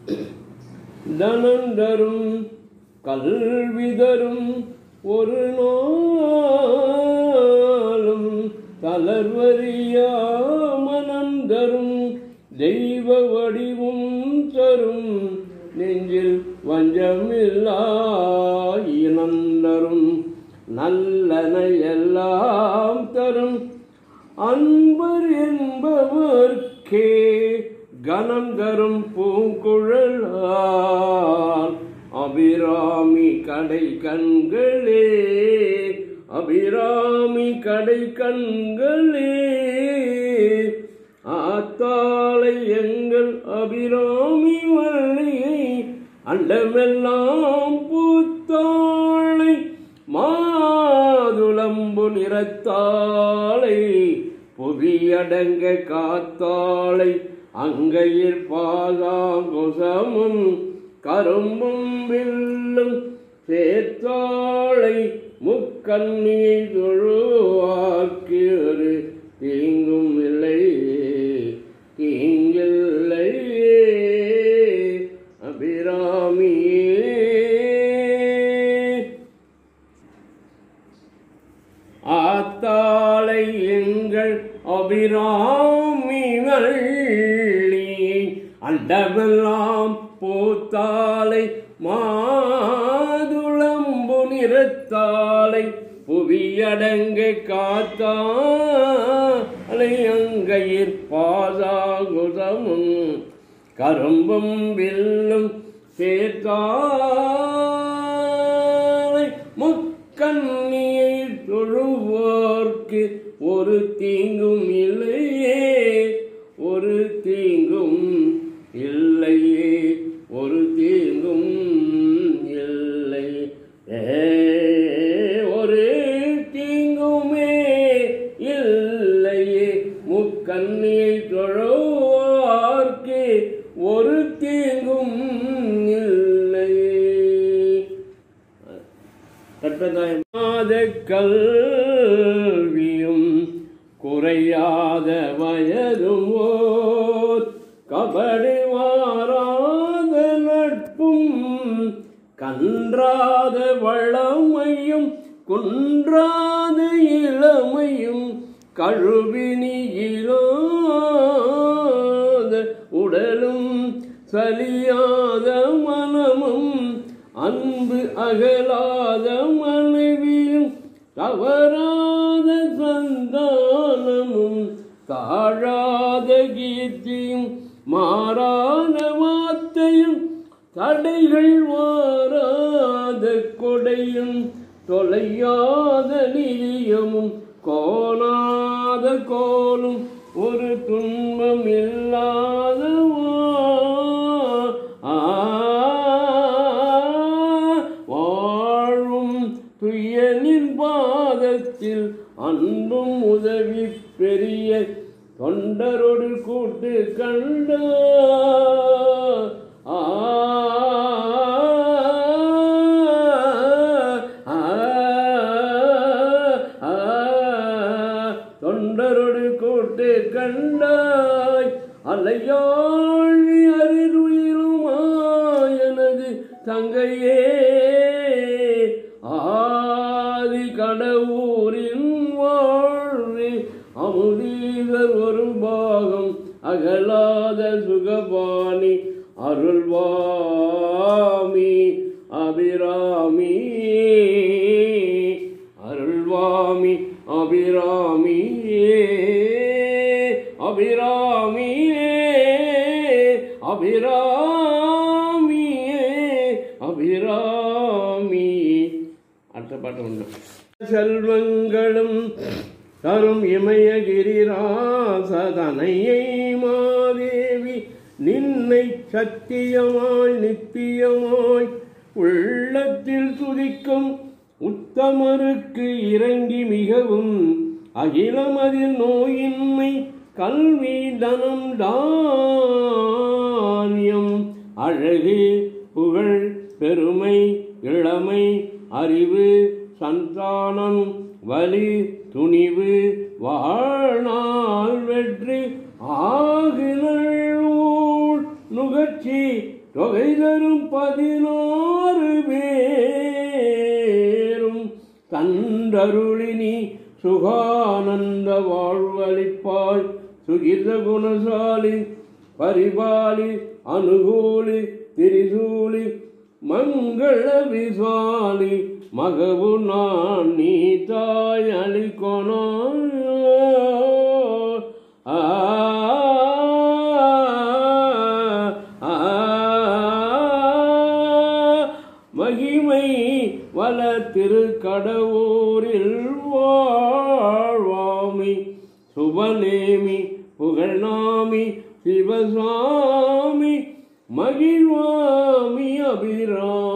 தனந்தரும் கல்வி தரும் ஒரு நாளும் தளர்வறியா மனம் தரும் தெய்வ வடிவும் தரும் நெஞ்சில் வஞ்சமில்லா இனந்தரும் நல்லன எல்லாம் தரும் அன்பர் என்பவர்க்கே கனம் தரும் பூங்குழலால் அபிராமி கடை கண்களே அபிராமி கடை கண்களே ஆத்தாளை எங்கள் அபிராமி வள்ளியை அண்டமெல்லாம் பூத்தாளை மாதுளம்பு நிறத்தாளை புவியடங்க காத்தாளை அங்கையிற் பாதாங்குசமும் கரும்பும் வில்லும் சேர்த்தாளை முக்கண்ணியை தொழுவாக்கி ஒரு தீங்கும் இல்லை தீங்கில்லை அபிராமியே ஆத்தாளை எங்கள் அபிராமி வள்ளி அண்டமெல்லாம் பூத்தாலை மாதுளம்பு நிறத்தாலை புவியடங்க காத்தாலை அங்கையிற் பாதாகுதமும் கரும்பும் வில்லும் சேர்த்தாலை முக்கண்ணியை தொழுவோர்க்கு ஒரு தீங்கும் இல்லையே ஒரு தீங்கும் இல்லையே ஒரு தீங்கும் இல்லை ஏ ஒரு தீங்குமே இல்லையே முக்கண்ணியை தொழுவார்க்கு ஒரு தீங்கும் இல்லையே கற்பதாயமாத கல்வியும் குறையாத வயதும் ஓர் கபடி மாறாத நட்பும் கன்றாத வளமையும் குன்றாத இளமையும் கழுவினியிலாத உடலும் சலியாத மனமும் அன்பு அகலாத மனைவியும் தவறாத சந்தானமும் தாழாத கீர்த்தியும் மாறாத வார்த்தையும் தடைகள் வாராத கொடையும் தொலையாத நிதியமும் கோணாத கோலும் ஒரு துன்பம் இல்லாத வாழும் துயனின் பாதத்தில் அன்பும் உதவி பெரிய தொண்டரோடு கூட்டு கண்ட ஆ ஆ, ஆ, தொண்டரோடு கூட்டு கண்டாய் அலையாழி அருளுமாயனது தங்கையே ஆதி கடவுரின் வாழ்வே அமுதீதர் ஒரு பாகம் அகலாத சுகபாணி அருள்வாமி அபிராமி அருள்வாமி அபிராமியே அபிராமியே அபிராமியே அபிராமி அடுத்த பாட்டு உண்டு செல்வங்களும் தரும் இமயகிரிராசதனையை மாதேவி நின்னை சத்தியமாய் நித்தியமாய் உள்ளத்தில் துதிக்கும் உத்தமருக்கு இறங்கி மிகவும் அகிலமதில் நோயின்மை கல்வி தனம் தானியம் அழகு புகழ் பெருமை இளமை அறிவு சந்தானம் வலி துணிவு வாழ்நாள் வெற்றி ஆகுதல் ஊழ் நுகர்ச்சி தொகை தரும் பதினாறு பேரும் தந்தருளினி சுகானந்த வாழ்வழிப்பாய் சுகித குணசாலி பரிபாலி அனுகூலி திரிசூலி மங்கள விசாலி மகவு நான் நீ தாய் அளிக்கொனோ ஆ ஆ, மகிமை வள திருக்கடவுரில் வாழ்வாமி சுபநேமி புகழ்நாமி சிவசாமி மகிழ்வாமி அபிராமி